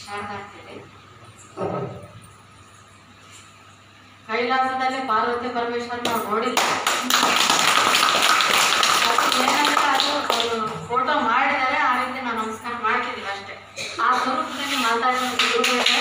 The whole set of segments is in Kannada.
ಶಾರದಾ ಅಂತೇಳಿ ಕೈಲಾಸದಲ್ಲಿ ಪಾರ್ವತಿ ಪರಮೇಶ್ವರ ನಾವು ನೋಡಿಲ್ಲ ಅದು ಏನಂದ್ರೆ ಅದು ಅವರು ಫೋಟೋ ಮಾಡಿದರೆ ಆ ರೀತಿ ನಾವು ನಮಸ್ಕಾರ ಮಾಡ್ತಿದ್ದೀವಿ ಅಷ್ಟೇ ಆ ಸ್ವರೂಪದಲ್ಲಿ ಮಾತಾಡಿದ ಗುರುಗಳಿಗೆ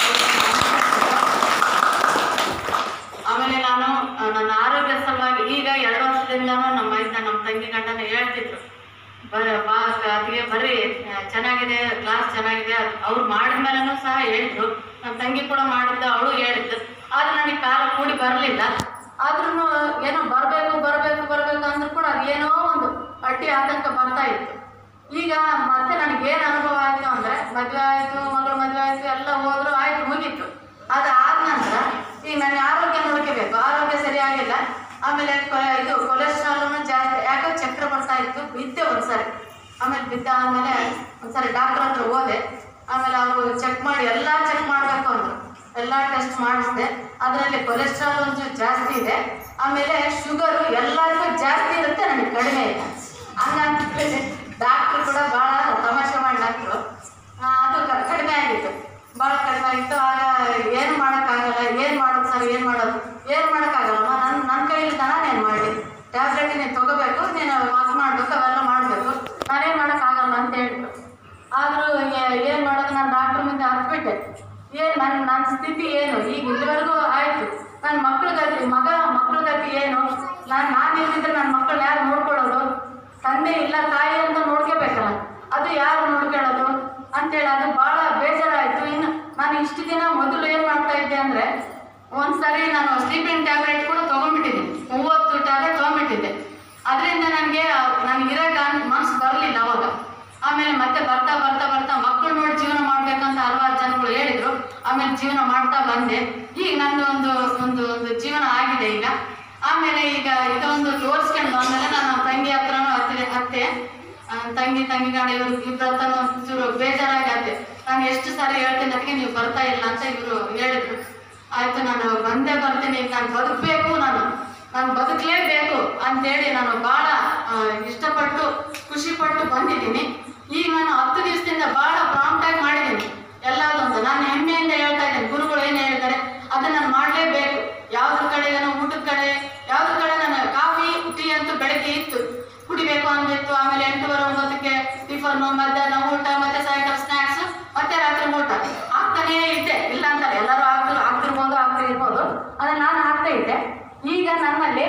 ಆಮೇಲೆ ನಾನು ಆ, ನನ್ನ ಆರೋಗ್ಯ ಸಲುವಾಗಿ ಈಗ ಎರಡು ವರ್ಷದಿಂದನೂ ನಮ್ಮ ಮೈದ ನಮ್ಮ ತಂಗಿ ಗಂಡನ ಹೇಳ್ತಿದ್ರು ಬರ ಬಾ ಅದಕ್ಕೆ ಬರ್ರಿ ಆ, ಚೆನ್ನಾಗಿದೆ ಕ್ಲಾಸ್ ಚೆನ್ನಾಗಿದೆ ಅವ್ರು ಮಾಡಿದ್ಮೇಲೆನೂ ಸಹ ಹೇಳಿದ್ರು ನಮ್ಮ ತಂಗಿ ಕೂಡ ಮಾಡಿದ್ದ ಅವಳು ಹೇಳಿದ್ದು ಆದ್ರೆ ನನಗೆ ಕಾಲ ಕೂಡಿ ಬರಲಿಲ್ಲ ಆದ್ರೂ ಏನೋ ಬರಬೇಕು ಬರಬೇಕು ಬರಬೇಕು ಅಂದ್ರೂ ಕೂಡ ಅದೇನೋ ಒಂದು ಅಡ್ಡಿ ಆತಂಕ ಬರ್ತಾ ಇತ್ತು ಈಗ ಮತ್ತೆ ನನಗೆ ಏನು ಅನುಭವ ಆಯಿತು ಅಂದರೆ ಮದುವೆ ಆಯಿತು ಮಗಳು ಮದುವೆ ಆಯಿತು ಎಲ್ಲ ಹೋದ್ರು ಆಯಿತು ಮುಗೀತು ಅದು ಆದ ನಂತರ ಈಗ ನನ್ನ ಆರೋಗ್ಯ ನೋಡ್ಕೋಬೇಕು ಆರೋಗ್ಯ ಸರಿಯಾಗಿಲ್ಲ ಆಮೇಲೆ ಕೊ- ಇದು ಕೊಲೆಸ್ಟ್ರಾಲ್ನು ಜಾಸ್ತಿ ಯಾಕೋ ಚಕ್ರ ಬರ್ತಾ ಇತ್ತು ಬಿದ್ದೆ ಒಂದ್ಸರಿ ಆಮೇಲೆ ಬಿದ್ದ ಆದಮೇಲೆ ಒಂದ್ಸರಿ ಡಾಕ್ಟರ್ ಹತ್ರ ಹೋದೆ ಆಮೇಲೆ ಅವರು ಚೆಕ್ ಮಾಡಿ ಎಲ್ಲ ಚೆಕ್ ಮಾಡಬೇಕು ಅಂದರು ಎಲ್ಲ ಟೆಸ್ಟ್ ಮಾಡಿಸಿದೆ ಅದರಲ್ಲಿ ಕೊಲೆಸ್ಟ್ರಾಲ್ ಒಂಚೂರು ಜಾಸ್ತಿ ಇದೆ ಆಮೇಲೆ ಶುಗರು ಎಲ್ಲರಿಗೂ ಜಾಸ್ತಿ ಇರುತ್ತೆ ನನಗೆ ಕಡಿಮೆ ಇಲ್ಲ ಹಂಗಂತ ಡಾಕ್ಟ್ರು ಕೂಡ ಭಾಳ ತಮಾಷೆ ಮಾಡಿ ಡಾಕ್ಟ್ರು ಅದು ಕ- ಕಡಿಮೆ ಆಗಿತ್ತು ಭಾಳ ಕಡಿಮೆ ಆಗಿತ್ತು ಆಗ ಏನು ಮಾಡೋಕ್ಕಾಗಲ್ಲ ಏನು ಮಾಡೋದು ಸರ್ ಏನು ಮಾಡೋದು ಏನು ಮಾಡೋಕ್ಕಾಗಲ್ಲಮ್ಮ ನನ್ನ ನನ್ನ ಕೈಲಿ ದನ ನೀನು ಮಾಡಿ ಟ್ಯಾಬ್ಲೆಟ್ ನೀನು ತೊಗೋಬೇಕು ನೀನು ವಾಕ್ ಮಾಡಬೇಕು ಅವೆಲ್ಲ ಮಾಡಬೇಕು ನಾನೇನು ಮಾಡೋಕ್ಕಾಗಲ್ಲ ಅಂತ ಹೇಳಿದ್ರು ಆದರೂ ಏನು ಮಾಡೋದು ನಾನು ಡಾಕ್ಟ್ರ್ ಮುಂದೆ ಹತ್ಬಿಟ್ಟೆ ಏನು ನನ್ನ ನನ್ನ ಸ್ಥಿತಿ ಏನು ಈಗ ಇಲ್ಲಿವರೆಗೂ ಆಯಿತು ನನ್ನ ಮಕ್ಳ ಗತಿ ಮಗ ಮಕ್ಳ ಗತಿ ಏನು ನಾನು ನಾನು ಇಲ್ದಿದ್ರೆ ನನ್ನ ಮಕ್ಕಳು ಯಾರು ನೋಡ್ಕೊಳ್ಳೋದು ತಂದೆ ಇಲ್ಲ ತಾಯಿ ಅಂತ ನೋಡ್ಕೋಬೇಕಲ್ಲ ಅದು ಯಾರು ನೋಡ್ಕೊಳ್ಳೋದು ಅಂತೇಳಿ ಅದು ಭಾಳ ಬೇಜಾರಾಯಿತು ಇನ್ನು ನಾನು ಇಷ್ಟು ದಿನ ಮೊದಲು ಏನು ಮಾಡ್ತಾ ಇದ್ದೆ ಅಂದರೆ ಒಂದ್ಸರಿ ನಾನು ಸ್ಲೀಪಿಂಗ್ ಟ್ಯಾಬ್ಲೆಟ್ ಕೂಡ ತೊಗೊಂಡ್ಬಿಟ್ಟಿದ್ದೆ ಮೂವತ್ತು ಟ್ಯಾಬ್ಲೆಟ್ ತೊಗೊಂಡ್ಬಿಟ್ಟಿದ್ದೆ ಅದರಿಂದ ನನಗೆ ನನಗೆ ಇರೋಕೆ ಮನಸ್ಸು ಬರಲಿಲ್ಲ ಅವಾಗ ಆಮೇಲೆ ಮತ್ತೆ ಬರ್ತಾ ಬರ್ತಾ ಬರ್ತಾ ಮಕ್ಕಳು ನೋಡಿ ಜೀವನ ಮಾಡ್ಬೇಕಂತ ಹಲವಾರು ಜನಗಳು ಹೇಳಿದ್ರು ಆಮೇಲೆ ಜೀವನ ಮಾಡ್ತಾ ಬಂದೆ ಈಗ ನಂದು ಒಂದು ಒಂದು ಒಂದು ಜೀವನ ಆಗಿದೆ ಈಗ ಆಮೇಲೆ ಈಗ ಇದೊಂದು ತೋರಿಸ್ಕೊಂಡು ಬಂದಮೇಲೆ ನಾನು ತಂಗಿ ಹತ್ರನೂ ಹತ್ತಿರ ಹತ್ತೆ ಆ, ತಂಗಿ ತಂಗಿ ಗಾಡ ಇವ್ರು ಇವ್ರ ಹತ್ರನೂ ಒಂಚೂರು ಬೇಜಾರಾಗಿ ಹತ್ತೆ ನಾನು ಎಷ್ಟು ಸಾರಿ ಹೇಳ್ತೀನಿ ಅದಕ್ಕೆ ನೀವು ಬರ್ತಾ ಇಲ್ಲ ಅಂತ ಇವರು ಹೇಳಿದ್ರು ಆಯ್ತು ನಾನು ಬಂದೇ ಬರ್ತೀನಿ ಈಗ ನಾನು ಬದುಕಬೇಕು ನಾನು ನಾನು ಬದುಕಲೇಬೇಕು ಅಂತೇಳಿ ನಾನು ಭಾಳ ಆ, ಇಷ್ಟಪಟ್ಟು ಖುಷಿಪಟ್ಟು ಬಂದಿದ್ದೀನಿ ಈಗ ನಾನು ಹತ್ತು ದಿವಸದಿಂದ ಭಾಳ ಪ್ರಾಂಪ್ಟಾಗಿ ಮಾಡಿದ್ದೀನಿ ಎಲ್ಲದೊಂದು ನಾನು ಹೆಮ್ಮೆಯಿಂದ ಹೇಳ್ತಾ ಇದ್ದೀನಿ ಗುರುಗಳು ಏನು ಹೇಳ್ತಾರೆ ಅದನ್ನ ನಾನು ಮಾಡಲೇಬೇಕು ಯಾವ್ದ್ರ ಕಡೆ ಏನೋ ಊಟದ ಕಡೆ ಯಾವ್ದ್ರ ಕಡೆ ನಾನು ಕಾಫಿ ಟೀ ಅಂತೂ ಬೆಳಗ್ಗೆ ಇತ್ತು ಕುಡಿಬೇಕು ಅಂದಿತ್ತು ಆಮೇಲೆ ಎಂಟೂವರೆ ಒಂಬತ್ತಕ್ಕೆ ಟಿಫನ್ನು ಮಧ್ಯಾಹ್ನ ಊಟ ಮತ್ತೆ ಸಾಯಂಕಾಲ ಸ್ನ್ಯಾಕ್ಸ್ ಮತ್ತೆ ರಾತ್ರಿ ಊಟ ಆಗ್ತಾನೇ ಇದ್ದೆ ಇಲ್ಲ ಅಂತಾರೆ ಎಲ್ಲರೂ ಆಗ್ತಿರ್ ಆಗ್ತಿರ್ಬೋದು ಆಗ್ತಿರ್ಬೋದು ಅದನ್ನ ನಾನು ಆಗ್ತಾ ಇದ್ದೆ ಈಗ ನನ್ನಲ್ಲಿ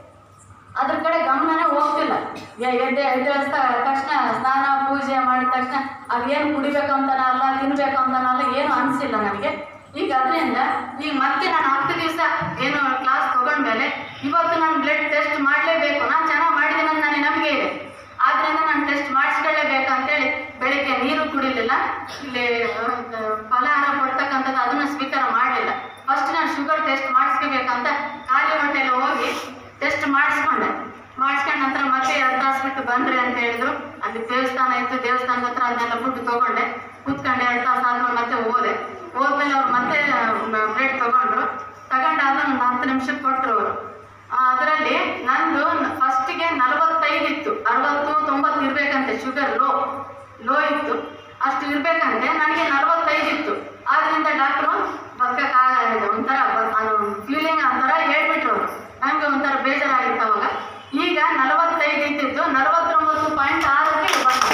ಅದ್ರ ಕಡೆ ಗಮನನೇ ಹೋಗ್ತಿಲ್ಲ ಎ- ಎದ್ದೆ ಎದ್ದ ತಕ್ಷಣ ಸ್ನಾನ ಪೂಜೆ ಮಾಡಿದ ತಕ್ಷಣ ಅದೇನು ಕುಡಿಬೇಕು ಅಂತಾನ ಅಲ್ಲ ತಿನ್ಬೇಕು ಅಂತಾನ ಅಲ್ಲ ಏನು ಅನಿಸಿಲ್ಲ ನನಗೆ ಈಗ ಅದರಿಂದ ಈಗ ಮತ್ತೆ ನಾನು ಹತ್ತು ದಿವಸ ಏನು ಕ್ಲಾಸ್ ತಗೊಂಡ್ಮೇಲೆ ಇವತ್ತು ನಾನು ಬ್ಲಡ್ ಟೆಸ್ಟ್ ಮಾಡಲೇಬೇಕು ನಾನು ಚೆನ್ನಾಗಿ ಮಾಡಿದ್ದೀನಿ ಅಂತ ನನಗೆ ನಂಬಿಕೆ ಇದೆ ಆದ್ರಿಂದ ನಾನು ಟೆಸ್ಟ್ ಮಾಡಿಸ್ಕೊಳ್ಳೇಬೇಕು ಅಂತೇಳಿ ಬೆಳಿಗ್ಗೆ ನೀರು ಕುಡಿಲಿಲ್ಲ ಇಲ್ಲಿ ಆ, ಫಲಹಾರ ಕೊಡ್ತಕ್ಕಂಥದ್ದು ಅದನ್ನು ಸ್ವೀಕಾರ ಮಾಡಲಿಲ್ಲ ಫಸ್ಟ್ ನಾನು ಶುಗರ್ ಟೆಸ್ಟ್ ಮಾಡಿಸ್ಕೋಬೇಕಂತ ಖಾಲಿ ಹೊಟ್ಟೆಲ್ಲ ಹೋಗಿ ಟೆಸ್ಟ್ ಮಾಡಿಸ್ಕೊಂಡೆ ಮಾಡಿಸ್ಕೊಂಡ ನಂತರ ಮತ್ತೆ ಎರಡು ತಾಸು ಬಿಟ್ಟು ಬಂದ್ರಿ ಅಂತ ಹೇಳಿದ್ರು ಅಲ್ಲಿ ದೇವಸ್ಥಾನ ಇತ್ತು ದೇವಸ್ಥಾನದ ಹತ್ರ ಅದನ್ನೆಲ್ಲ ಫುಡ್ ತಗೊಂಡೆ ಕೂತ್ಕೊಂಡೆ ಎರಡು ತಾಸು ಆದ್ಮೇಲೆ ಮತ್ತೆ ಹೋದೆ ಹೋದ್ಮೇಲೆ ಅವ್ರು ಮತ್ತೆ ಬ್ರೆಡ್ ತಗೊಂಡ್ರು ತಗೊಂಡಾದ ಒಂದು ಹತ್ತು ನಿಮಿಷಕ್ಕೆ ಕೊಟ್ಟರು ಅವರು ಅದರಲ್ಲಿ ನಂದು ಫಸ್ಟಿಗೆ ನಲವತ್ತೈದು ಇತ್ತು ಅರವತ್ತು ತೊಂಬತ್ತು ಇರ್ಬೇಕಂತೆ ಶುಗರ್ ಲೋ ಲೋ ಇತ್ತು ಅಷ್ಟು ಇರ್ಬೇಕಂತೆ ನನಗೆ ನಲವತ್ತೈದು ಇತ್ತು ಆದ್ರಿಂದ ಡಾಕ್ಟ್ರು ಬದುಕಕ್ಕಾಗಲ್ಲ ಒಂಥರ ಬ- ಅದು ಫೀಲಿಂಗ್ ಒಂಥರ ಹೇಳ್ಬಿಟ್ರು ಅವರು ನನಗೆ ಒಂಥರ ಬೇಜಾರಾಗಿತ್ತು ಅವಾಗ ಈಗ ನಲವತ್ತೈದು ಇದ್ದಿದ್ದು ನಲವತ್ತೊಂಬತ್ತು ಪಾಯಿಂಟ್ ಆರಕ್ಕೆ ಬಂತು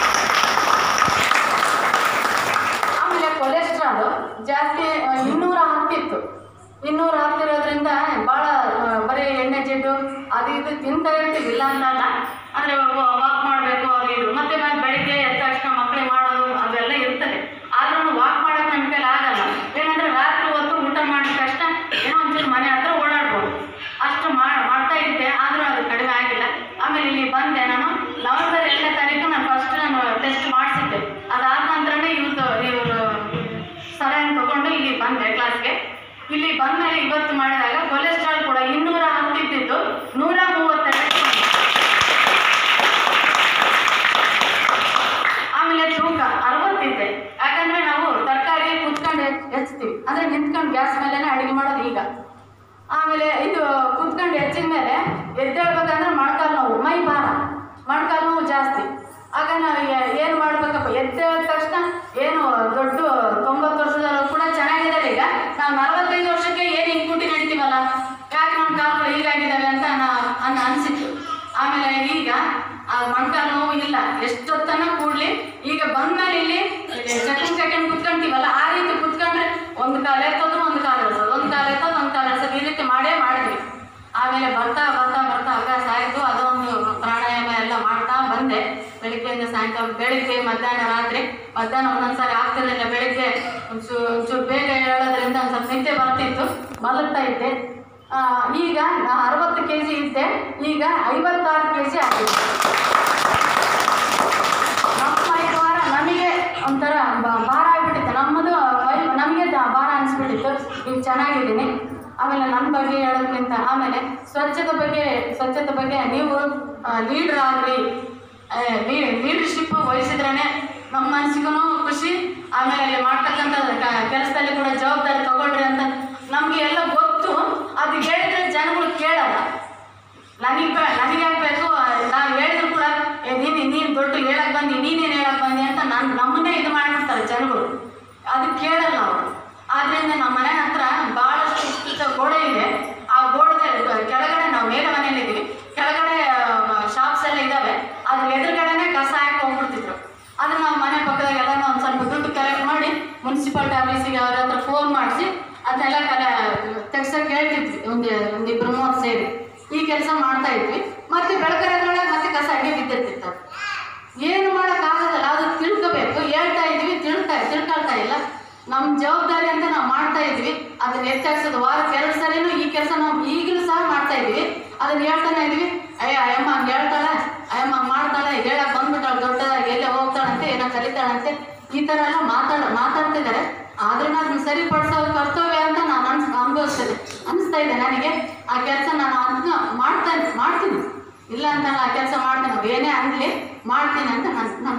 ಆಮೇಲೆ ಕೊಲೆಸ್ಟ್ರಾಲ್ ಜಾಸ್ತಿ ಆ, ಇನ್ನೂರ ಹತ್ತಿತ್ತು ಇನ್ನೂರ ಹತ್ತಿರೋದ್ರಿಂದ ಭಾಳ ಬರೀ ಎಣ್ಣೆ ಜಿಡ್ಡು ಅದು ಇದು ತಿಂತಾ ಇರ್ತೀವಿ ಇಲ್ಲ ಅಂತಲ್ಲ ಅಂದರೆ ವಾಕ್ ಮಾಡಬೇಕು ಅದು ಇದು ಮತ್ತೆ ಮತ್ತೆ ಬೆಳಿಗ್ಗೆ ಎದ್ದ ತಕ್ಷಣ ಮಕ್ಕಳಿಗೆ ಮಾಡೋದು ಅದೆಲ್ಲ ಇರ್ತದೆ ಆದ್ರೂ ವಾಕ್ ಮಾಡೋಕೆ ನನ್ನ ಕೈಲಿ ಆಗಲ್ಲ ಏನಂದರೆ ರಾತ್ರಿ ಹೊತ್ತು ಊಟ ಮಾಡಿದ ತಕ್ಷಣ ಏನೋ ಒಂಚೂರು ಮನೆ ಹತ್ರ ಓಡಾಡ್ಬೋದು ಅಷ್ಟು ಮಾ- ಮಾಡ್ತಾ ಇದ್ದೆ ಆದರೂ ಅದು ಕಡಿಮೆ ಆಗಿಲ್ಲ ಆಮೇಲೆ ಇಲ್ಲಿ ಬಂದೆ ನಾನು ನವೆಂಬರ್ ಎರಡನೇ ತಾರೀಕು ನಾನು ಫಸ್ಟ್ ನಾನು ಟೆಸ್ಟ್ ಮಾಡಿಸಿದ್ದೆ ಅದಾದ ನಂತರನೇ ಇವ್ರದ್ದು ಇವರು ಸಲಹೆ ತಗೊಂಡು ಇಲ್ಲಿ ಬಂದೆ ಕ್ಲಾಸ್ಗೆ ಇಲ್ಲಿ ಬಂದಮೇಲೆ ಇವತ್ತು ಮಾಡಿದಾಗ ಕೊಲೆಸ್ಟ್ರಾಲ್ ಕೂಡ ಇನ್ನೂರ ಹತ್ತಿದ್ದು ನೂರ ಮೂವತ್ತೆರಡು ಆಮೇಲೆ ತೂಕ ಅರವತ್ತಿದೆ ಯಾಕಂದ್ರೆ ನಾವು ತರಕಾರಿ ಕುತ್ಕೊಂಡು ಹೆಚ್ಚ್ತೀವಿ ಅಂದ್ರೆ ನಿಂತ್ಕೊಂಡು ಗ್ಯಾಸ್ ಮೇಲೆನೆ ಅಡುಗೆ ಮಾಡೋದು ಈಗ ಆಮೇಲೆ ಇದು ಕುತ್ಕೊಂಡು ಹೆಚ್ಚಿದ ಮೇಲೆ ಎದ್ದೇಳ್ಬೇಕಂದ್ರೆ ಮೊಣಕಾಲು ನೋವು ಮೈ ಭಾರ ಮೊಣಕಾಲು ನೋವು ಜಾಸ್ತಿ ಆಗ ನಾವು ಏನು ಮಾಡ್ಬೇಕಪ್ಪ ಎದ್ದೇಳ ತಕ್ಷಣ ಏನು ದೊಡ್ಡ ತೊಂಬತ್ತು ಈಗ ಆ ಮೊಣಕಾಲು ನೋವು ಇಲ್ಲ ಎಷ್ಟೊತ್ತನ ಕೂಡ್ಲಿ ಈಗ ಬಂದ್ಮೇಲೆ ಇಲ್ಲಿ ಸೆಕೆಂಡ್ ಸೆಕೆಂಡ್ ಕುತ್ಕೊಂತೀವಲ್ಲ ಆ ರೀತಿ ಕುತ್ಕೊಂಡ್ರೆ ಒಂದು ಕಾಲ ಎತ್ತೋದು ಒಂದು ಕಾಲ ಇಳಿಸೋದು ಒಂದು ಕಾಲ ಎತ್ತೋದು ಒಂದು ಕಾಲ ಇಳಿಸೋದು ಈ ರೀತಿ ಮಾಡೇ ಮಾಡಿದ್ವಿ ಆಮೇಲೆ ಬರ್ತಾ ಬರ್ತಾ ಬರ್ತಾ ಅಭ್ಯಾಸ ಆಯಿತು ಅದೊಂದು ಪ್ರಾಣಾಯಾಮ ಎಲ್ಲ ಮಾಡ್ತಾ ಬಂದೆ ಬೆಳಿಗ್ಗೆಯಿಂದ ಸಾಯಂಕಾಲ ಬೆಳಿಗ್ಗೆ ಮಧ್ಯಾಹ್ನ ರಾತ್ರಿ ಮಧ್ಯಾಹ್ನ ಒಂದೊಂದ್ಸಾರಿ ಆಗ್ತಿರ್ಲಿಲ್ಲ ಬೆಳಿಗ್ಗೆ ಒಂಚೂರು ಒಂಚೂರು ಬೇಗ ಹೇಳೋದ್ರಿಂದ ಒಂದು ಸ್ವಲ್ಪ ನಿದ್ದೆ ಬರ್ತಿತ್ತು ಮಲಗ್ತಾ ಇದ್ದೆ ಆ, ಈಗ ನಾ ಅರವತ್ತು ಕೆ ಜಿ ಇದ್ದೆ ಈಗ ಐವತ್ತಾರು ಕೆ ಜಿ ಆಗಿದೆ ನಮ್ಮ ಐದು ವಾರ ನಮಗೆ ಒಂಥರ ಬ- ಭಾರ ಆಗ್ಬಿಟ್ಟಿತ್ತು ನಮ್ಮದು ವೈ- ನಮಗೆ ದ- ಭಾರ ಅನಿಸ್ಬಿಟ್ಟಿತ್ತು ಈಗ ಚೆನ್ನಾಗಿದ್ದೀನಿ ಆಮೇಲೆ ನನ್ನ ಬಗ್ಗೆ ಹೇಳೋದ್ಕಿಂತ ಆಮೇಲೆ ಸ್ವಚ್ಛತೆ ಬಗ್ಗೆ ಸ್ವಚ್ಛತೆ ಬಗ್ಗೆ ನೀವು ಲೀಡ್ರ್ ಆಗ್ರಿ ಲೀಡರ್ಶಿಪ್ ವಹಿಸಿದ್ರೇ ನಮ್ಮ ಮನಸ್ಸಿಗೂ ಖುಷಿ ಆಮೇಲೆ ಅಲ್ಲಿ ಮಾಡ್ತಕ್ಕಂಥ ಕೆಲಸದಲ್ಲಿ ಕೂಡ ಜವಾಬ್ದಾರಿ ತಗೊಳ್ರಿ ಅಂತ ನಮಗೆ ಎಲ್ಲ ಗೊತ್ತು ಅದು ಹೇಳಿದ್ರೆ ಜನಗಳು ಕೇಳಲ್ಲ ನನಗೆ ಬೇ ನನಗೆ ಬೇಕು ನಾವು ಹೇಳಿದ್ರು ಕೂಡ ಏ ನೀನು ನೀನು ದೊಡ್ಡ ಹೇಳಕ್ ಬಂದಿ ನೀನೇನು ಹೇಳಕ್ ಬಂದಿ ಅಂತ ನಾನು ನಮ್ಮನ್ನೇ ಇದು ಮಾಡಿಬಿಡ್ತಾರೆ ಜನಗಳು ಅದು ಕೇಳಲ್ಲ ಅವರು ಆದ್ದರಿಂದ ನಮ್ಮ ಮನೆ ಹತ್ರ ಭಾಳಷ್ಟು ಇಷ್ಟ ಗೋಡೆ ಇದೆ ಆ ಗೋಡೆ ಕೆಳಗಡೆ ನಾವು ಮೇಲೆ ಮನೇಲಿದ್ದೀವಿ ಕೆಳಗಡೆ ಶಾಪ್ಸ್ ಎಲ್ಲ ಇದ್ದಾವೆ ಅದ್ರ ಎದುರುಗಡೆನೆ ಕಸ ಹಾಕಿ ಹೋಗ್ಬಿಡ್ತಿದ್ರು ಅದನ್ನ ನಾವು ಮನೆ ಪಕ್ಕದಾಗ ಎಲ್ಲ ಒಂದು ಸ್ವಲ್ಪ ದುಡ್ಡು ಕಲೆಕ್ಟ್ ಮಾಡಿ ಮುನ್ಸಿಪಾಲ್ಟಿ ಆಫೀಸಿಗೆ ಅವ್ರ ಹತ್ರ ಫೋನ್ ಮಾಡಿಸಿ ಅದನ್ನೆಲ್ಲ ಕಲೆ ತೆಗ್ಸಕ್ಕೆ ಹೇಳ್ತಿದ್ವಿ ಒಂದು ಒಂದಿಬ್ರು ಮೂವತ್ತು ಸೇರಿ ಈ ಕೆಲಸ ಮಾಡ್ತಾ ಇದ್ವಿ ಮತ್ತೆ ಬೆಳಕರದ್ರೊಳಗೆ ಮತ್ತೆ ಕಸ ಹಂಗೆ ಬಿದ್ದಿರ್ತಿತ್ತು ಏನು ಮಾಡೋಕ್ಕಾಗೋದಲ್ಲ ಅದು ತಿಳ್ಕೋಬೇಕು ಹೇಳ್ತಾ ಇದ್ವಿ ತಿಳ್ತಾ ತಿಳ್ಕೊಳ್ತಾ ಇಲ್ಲ ನಮ್ಮ ಜವಾಬ್ದಾರಿ ಅಂತ ನಾವು ಮಾಡ್ತಾ ಇದ್ವಿ ಅದನ್ನ ಎತ್ತಾಕ್ಸೋದು ವಾರಕ್ಕೆ ಎರಡು ಸರಿನೂ ಈ ಕೆಲಸ ನಾವು ಈಗಲೂ ಸಹ ಮಾಡ್ತಾ ಇದ್ವಿ ಅದನ್ನ ಹೇಳ್ತಾನೆ ಇದ್ವಿ ಅಯ್ಯ ಅಯ್ಯಮ್ಮ ಹಂಗೆ ಹೇಳ್ತಾಳೆ ಅಯ್ಯಮ್ಮ ಹಂಗೆ ಮಾಡ್ತಾಳೆ ಹೇಳಕ್ ಬಂದ್ಬಿಟ್ಟಾಳೆ ದೊಡ್ಡದಾಗಿ ಎಲ್ಲೇ ಹೋಗ್ತಾಳಂತೆ ಏನೋ ಕಲಿತಾಳಂತೆ ಈ ಥರ ಎಲ್ಲ ಮಾತಾಡ ಮಾತಾಡ್ತಿದ್ದಾರೆ ಆದ್ರೂ ಅದನ್ನ ಸರಿಪಡಿಸೋದು ಕರ್ತವ್ಯ ಅಂತ ನಾನು ಅನ್ಸ್ ಅನುಭವಿಸ್ತೇನೆ ಅನಿಸ್ತಾ ಇದೆ ನನಗೆ ಆ ಕೆಲಸ ನಾನು ಅದನ್ನ ಮಾಡ್ತಾ ಮಾಡ್ತೀನಿ ಇಲ್ಲ ಅಂತ ನಾನು ಆ ಕೆಲಸ ಮಾಡ್ತೀನಿ ಅವ್ರು ಏನೇ ಆಗಲಿ ಮಾಡ್ತೀನಿ ಅಂತ ನಾನು